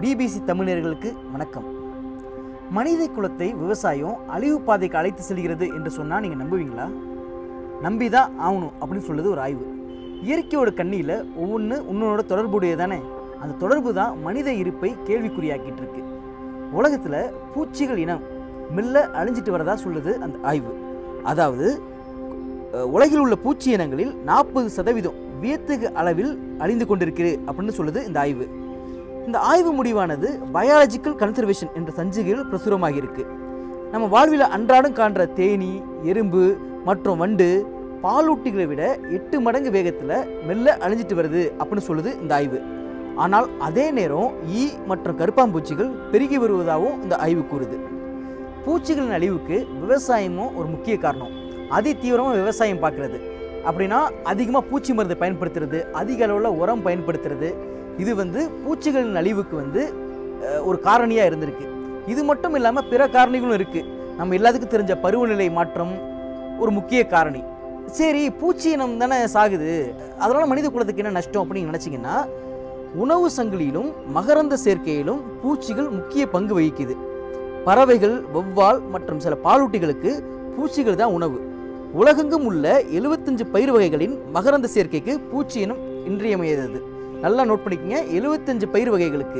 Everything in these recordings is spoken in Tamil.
பிபிசி தமிழர்களுக்கு வணக்கம் மனித குலத்தை விவசாயம் அழிவு பாதைக்கு அழைத்து செல்கிறது என்று சொன்னால் நீங்கள் நம்புவீங்களா நம்பி தான் ஆகணும் அப்படின்னு சொல்லுது ஒரு ஆய்வு இயற்கையோட கண்ணியில் ஒவ்வொன்று உன்னோட தொடர்புடைய தானே அந்த தொடர்பு தான் மனித இருப்பை கேள்விக்குறியாக்கிட்டு இருக்கு உலகத்தில் பூச்சிகள் இனம் மெல்ல அழிஞ்சிட்டு வரதா சொல்லுது அந்த ஆய்வு அதாவது அஹ், உலகில் உள்ள பூச்சி இனங்களில் நாற்பது சதவீதம் வியத்தகு அளவில் அழிந்து கொண்டிருக்கிறது அப்படின்னு சொல்லுது இந்த ஆய்வு இந்த ஆய்வு முடிவானது பயாலஜிக்கல் கன்சர்வேஷன் என்ற சஞ்சிகையில் பிரசுரமாகி இருக்கு நம்ம வாழ்வில் அன்றாடம் காண்ற தேனீ எறும்பு மற்றும் வண்டு பாலூட்டிகளை விட எட்டு மடங்கு வேகத்தில் மெல்ல அழிஞ்சிட்டு வருது அப்படின்னு சொல்லுது இந்த ஆய்வு ஆனால் அதே நேரம் ஈ மற்றும் கருப்பாம்பூச்சிகள் பெருகி வருவதாகவும் இந்த ஆய்வு கூறுது பூச்சிகளின் அழிவுக்கு விவசாயமும் ஒரு முக்கிய காரணம் அதி தீவிரமாக விவசாயம் பார்க்குறது அப்படின்னா அதிகமாக பூச்சி மருந்து பயன்படுத்துறது அதிக அளவில் உரம் பயன்படுத்துறது இது வந்து பூச்சிகளின் அழிவுக்கு வந்து அஹ், ஒரு காரணியாக இருந்திருக்கு இது மட்டும் இல்லாமல் பிற காரணிகளும் இருக்குது நம்ம எல்லாத்துக்கும் தெரிஞ்ச பருவநிலை மாற்றம் ஒரு முக்கிய காரணி சரி பூச்சி இனம் தானே சாகுது அதனால் மனித குலத்துக்கு என்ன நஷ்டம் அப்படின்னு நினச்சிங்கன்னா உணவு சங்கிலியிலும் மகரந்த சேர்க்கையிலும் பூச்சிகள் முக்கிய பங்கு வகிக்குது பறவைகள் வௌவால் மற்றும் சில பாலூட்டிகளுக்கு பூச்சிகள் தான் உணவு உலகெங்கும் உள்ள எழுபத்தஞ்சு பயிர் வகைகளின் மகரந்த சேர்க்கைக்கு பூச்சி இனம் இன்றியமையாதது நல்லா நோட் பண்ணிக்கங்க எழுபத்தஞ்சு பயிர் வகைகளுக்கு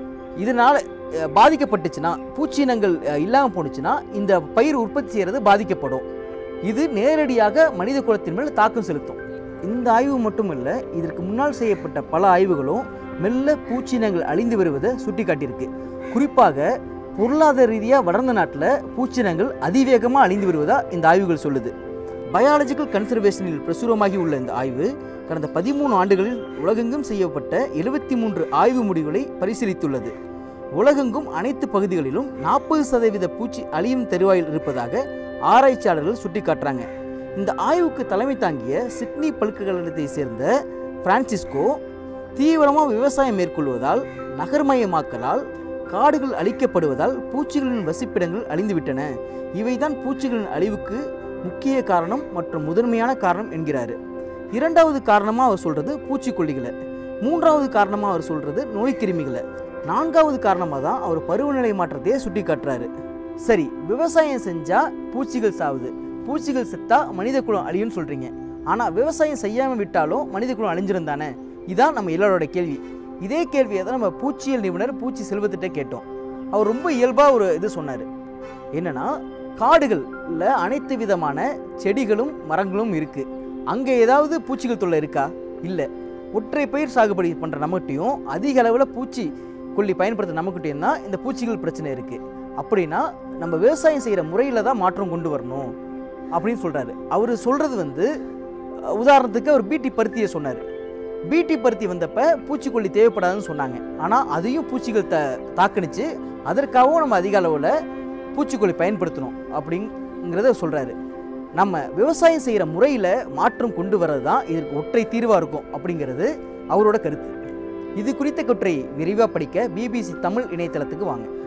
இதனால் பாதிக்கப்பட்டுச்சுன்னா பூச்சி இனங்கள் இல்லாமல் போணுச்சுன்னா இந்த பயிர் உற்பத்தி செய்கிறது பாதிக்கப்படும் இது நேரடியாக மனித குலத்தின் மேல் தாக்கம் செலுத்தும் இந்த ஆய்வு மட்டும் இல்லை இதற்கு முன்னால் செய்யப்பட்ட பல ஆய்வுகளும் மெல்ல பூச்சினங்கள் அழிந்து வருவதை சுட்டிக்காட்டியிருக்கு குறிப்பாக பொருளாதார ரீதியாக வளர்ந்த நாட்டில் பூச்சினங்கள் அதிவேகமாக அழிந்து வருவதா இந்த ஆய்வுகள் சொல்லுது பயாலஜிக்கல் கன்சர்வேஷனில் பிரசுரமாகி உள்ள இந்த ஆய்வு கடந்த பதிமூணு ஆண்டுகளில் உலகெங்கும் செய்யப்பட்ட எழுபத்தி மூன்று ஆய்வு முடிவுகளை பரிசீலித்துள்ளது உலகெங்கும் அனைத்து பகுதிகளிலும் நாற்பது சதவீத பூச்சி அழியும் தருவாயில் இருப்பதாக ஆராய்ச்சியாளர்கள் சுட்டிக்காட்டுறாங்க இந்த ஆய்வுக்கு தலைமை தாங்கிய சிட்னி பல்கலைக்கழகத்தை சேர்ந்த பிரான்சிஸ்கோ தீவிரமாக விவசாயம் மேற்கொள்வதால் நகர்மயமாக்கலால் காடுகள் அழிக்கப்படுவதால் பூச்சிகளின் வசிப்பிடங்கள் அழிந்துவிட்டன இவைதான் பூச்சிகளின் அழிவுக்கு முக்கிய காரணம் மற்றும் முதன்மையான காரணம் என்கிறாரு இரண்டாவது காரணமாக அவர் சொல்றது பூச்சிக்கொல்லிகளை மூன்றாவது காரணமாக அவர் சொல்றது நோய்க்கிருமிகளை நான்காவது காரணமாக தான் அவர் பருவநிலை மாற்றத்தையே சுட்டி காட்டுறாரு சரி விவசாயம் செஞ்சா பூச்சிகள் சாவுது பூச்சிகள் செத்தா மனித குலம் அழியும்னு சொல்றீங்க ஆனால் விவசாயம் செய்யாமல் விட்டாலும் மனித குலம் அழிஞ்சிருந்தானே இதான் நம்ம எல்லாரோட கேள்வி இதே கேள்வியை தான் நம்ம பூச்சியல் நிபுணர் பூச்சி செல்வத்திட்ட கேட்டோம் அவர் ரொம்ப இயல்பாக ஒரு இது சொன்னார் என்னன்னா காடுகள்ல அனைத்து விதமான செடிகளும் மரங்களும் இருக்கு அங்கே ஏதாவது பூச்சிகள் தொல்லை இருக்கா இல்லை ஒற்றை பயிர் சாகுபடி பண்ணுற நம்மகிட்டையும் அதிக அளவில் பூச்சி கொல்லி பயன்படுத்த நம்மகிட்டையும் தான் இந்த பூச்சிகள் பிரச்சனை இருக்குது அப்படின்னா நம்ம விவசாயம் செய்கிற முறையில் தான் மாற்றம் கொண்டு வரணும் அப்படின்னு சொல்கிறாரு அவர் சொல்கிறது வந்து அஹ், உதாரணத்துக்கு அவர் பீட்டி பருத்தியை சொன்னார் பீட்டி பருத்தி வந்தப்ப பூச்சிக்கொல்லி தேவைப்படாதுன்னு சொன்னாங்க ஆனால் அதையும் பூச்சிகள் த தாக்குனுச்சு அதற்காகவும் நம்ம அதிக அளவில் பூச்சிக்கொல்லி பயன்படுத்தணும் அப்படிங்கிறத சொல்கிறாரு நம்ம விவசாயம் செய்கிற முறையில் மாற்றம் கொண்டு வர்றது தான் இதற்கு ஒற்றை தீர்வாக இருக்கும் அப்படிங்கிறது அவரோட கருத்து இது குறித்த கட்டுரை விரிவாக படிக்க பிபிசி தமிழ் இணையதளத்துக்கு வாங்க